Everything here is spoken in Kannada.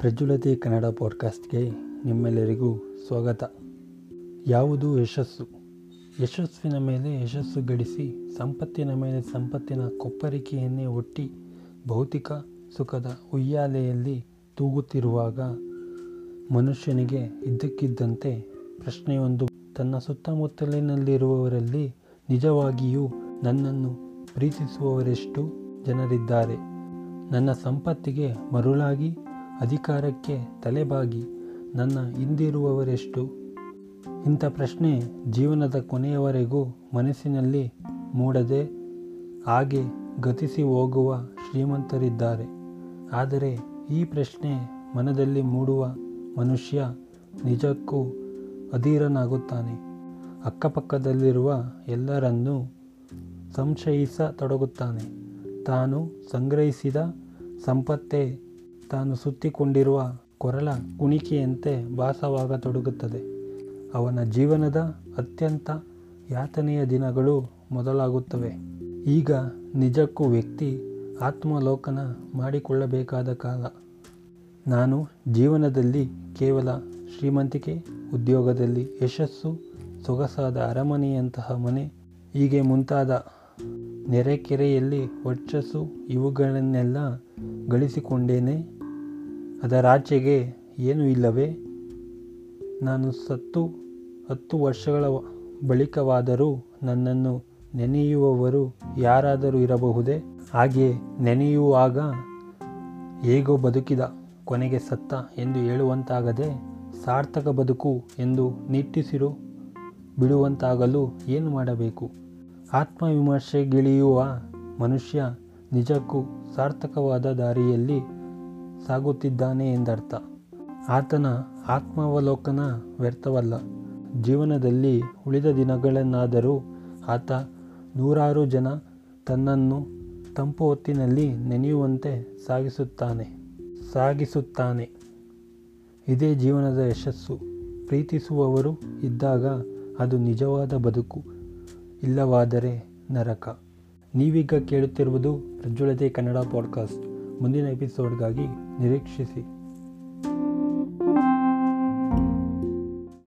ಪ್ರಜ್ವಲತೆ ಕನ್ನಡ ಪಾಡ್ಕಾಸ್ಟ್ಗೆ ನಿಮ್ಮೆಲ್ಲರಿಗೂ ಸ್ವಾಗತ ಯಾವುದು ಯಶಸ್ಸು ಯಶಸ್ಸಿನ ಮೇಲೆ ಯಶಸ್ಸು ಗಳಿಸಿ ಸಂಪತ್ತಿನ ಮೇಲೆ ಸಂಪತ್ತಿನ ಕೊಪ್ಪರಿಕೆಯನ್ನೇ ಒಟ್ಟಿ ಭೌತಿಕ ಸುಖದ ಉಯ್ಯಾಲೆಯಲ್ಲಿ ತೂಗುತ್ತಿರುವಾಗ ಮನುಷ್ಯನಿಗೆ ಇದ್ದಕ್ಕಿದ್ದಂತೆ ಪ್ರಶ್ನೆಯೊಂದು ತನ್ನ ಸುತ್ತಮುತ್ತಲಿನಲ್ಲಿರುವವರಲ್ಲಿ ನಿಜವಾಗಿಯೂ ನನ್ನನ್ನು ಪ್ರೀತಿಸುವವರೆಷ್ಟು ಜನರಿದ್ದಾರೆ ನನ್ನ ಸಂಪತ್ತಿಗೆ ಮರುಳಾಗಿ ಅಧಿಕಾರಕ್ಕೆ ತಲೆಬಾಗಿ ನನ್ನ ಹಿಂದಿರುವವರೆಷ್ಟು ಇಂಥ ಪ್ರಶ್ನೆ ಜೀವನದ ಕೊನೆಯವರೆಗೂ ಮನಸ್ಸಿನಲ್ಲಿ ಮೂಡದೆ ಹಾಗೆ ಗತಿಸಿ ಹೋಗುವ ಶ್ರೀಮಂತರಿದ್ದಾರೆ ಆದರೆ ಈ ಪ್ರಶ್ನೆ ಮನದಲ್ಲಿ ಮೂಡುವ ಮನುಷ್ಯ ನಿಜಕ್ಕೂ ಅಧೀರನಾಗುತ್ತಾನೆ ಅಕ್ಕಪಕ್ಕದಲ್ಲಿರುವ ಎಲ್ಲರನ್ನೂ ಸಂಶಯಿಸತೊಡಗುತ್ತಾನೆ ತಾನು ಸಂಗ್ರಹಿಸಿದ ಸಂಪತ್ತೇ ತಾನು ಸುತ್ತಿಕೊಂಡಿರುವ ಕೊರಳ ಕುಣಿಕೆಯಂತೆ ಭಾಸವಾಗತೊಡಗುತ್ತದೆ ಅವನ ಜೀವನದ ಅತ್ಯಂತ ಯಾತನೆಯ ದಿನಗಳು ಮೊದಲಾಗುತ್ತವೆ ಈಗ ನಿಜಕ್ಕೂ ವ್ಯಕ್ತಿ ಆತ್ಮಲೋಕನ ಮಾಡಿಕೊಳ್ಳಬೇಕಾದ ಕಾಲ ನಾನು ಜೀವನದಲ್ಲಿ ಕೇವಲ ಶ್ರೀಮಂತಿಕೆ ಉದ್ಯೋಗದಲ್ಲಿ ಯಶಸ್ಸು ಸೊಗಸಾದ ಅರಮನೆಯಂತಹ ಮನೆ ಹೀಗೆ ಮುಂತಾದ ನೆರೆಕೆರೆಯಲ್ಲಿ ವರ್ಚಸ್ಸು ಇವುಗಳನ್ನೆಲ್ಲ ಗಳಿಸಿಕೊಂಡೇನೆ ಅದರಾಚೆಗೆ ಏನೂ ಇಲ್ಲವೇ ನಾನು ಸತ್ತು ಹತ್ತು ವರ್ಷಗಳ ಬಳಿಕವಾದರೂ ನನ್ನನ್ನು ನೆನೆಯುವವರು ಯಾರಾದರೂ ಇರಬಹುದೇ ಹಾಗೆ ನೆನೆಯುವಾಗ ಹೇಗೋ ಬದುಕಿದ ಕೊನೆಗೆ ಸತ್ತ ಎಂದು ಹೇಳುವಂತಾಗದೆ ಸಾರ್ಥಕ ಬದುಕು ಎಂದು ನಿಟ್ಟಿಸಿರು ಬಿಡುವಂತಾಗಲು ಏನು ಮಾಡಬೇಕು ಆತ್ಮವಿಮರ್ಶೆಗಿಳಿಯುವ ಮನುಷ್ಯ ನಿಜಕ್ಕೂ ಸಾರ್ಥಕವಾದ ದಾರಿಯಲ್ಲಿ ಸಾಗುತ್ತಿದ್ದಾನೆ ಎಂದರ್ಥ ಆತನ ಆತ್ಮಾವಲೋಕನ ವ್ಯರ್ಥವಲ್ಲ ಜೀವನದಲ್ಲಿ ಉಳಿದ ದಿನಗಳನ್ನಾದರೂ ಆತ ನೂರಾರು ಜನ ತನ್ನನ್ನು ತಂಪು ಹೊತ್ತಿನಲ್ಲಿ ನೆನೆಯುವಂತೆ ಸಾಗಿಸುತ್ತಾನೆ ಸಾಗಿಸುತ್ತಾನೆ ಇದೇ ಜೀವನದ ಯಶಸ್ಸು ಪ್ರೀತಿಸುವವರು ಇದ್ದಾಗ ಅದು ನಿಜವಾದ ಬದುಕು ಇಲ್ಲವಾದರೆ ನರಕ ನೀವೀಗ ಕೇಳುತ್ತಿರುವುದು ಪ್ರಜ್ವಲತೆ ಕನ್ನಡ ಪಾಡ್ಕಾಸ್ಟ್ ಮುಂದಿನ ಎಪಿಸೋಡ್ಗಾಗಿ ನಿರೀಕ್ಷಿಸಿ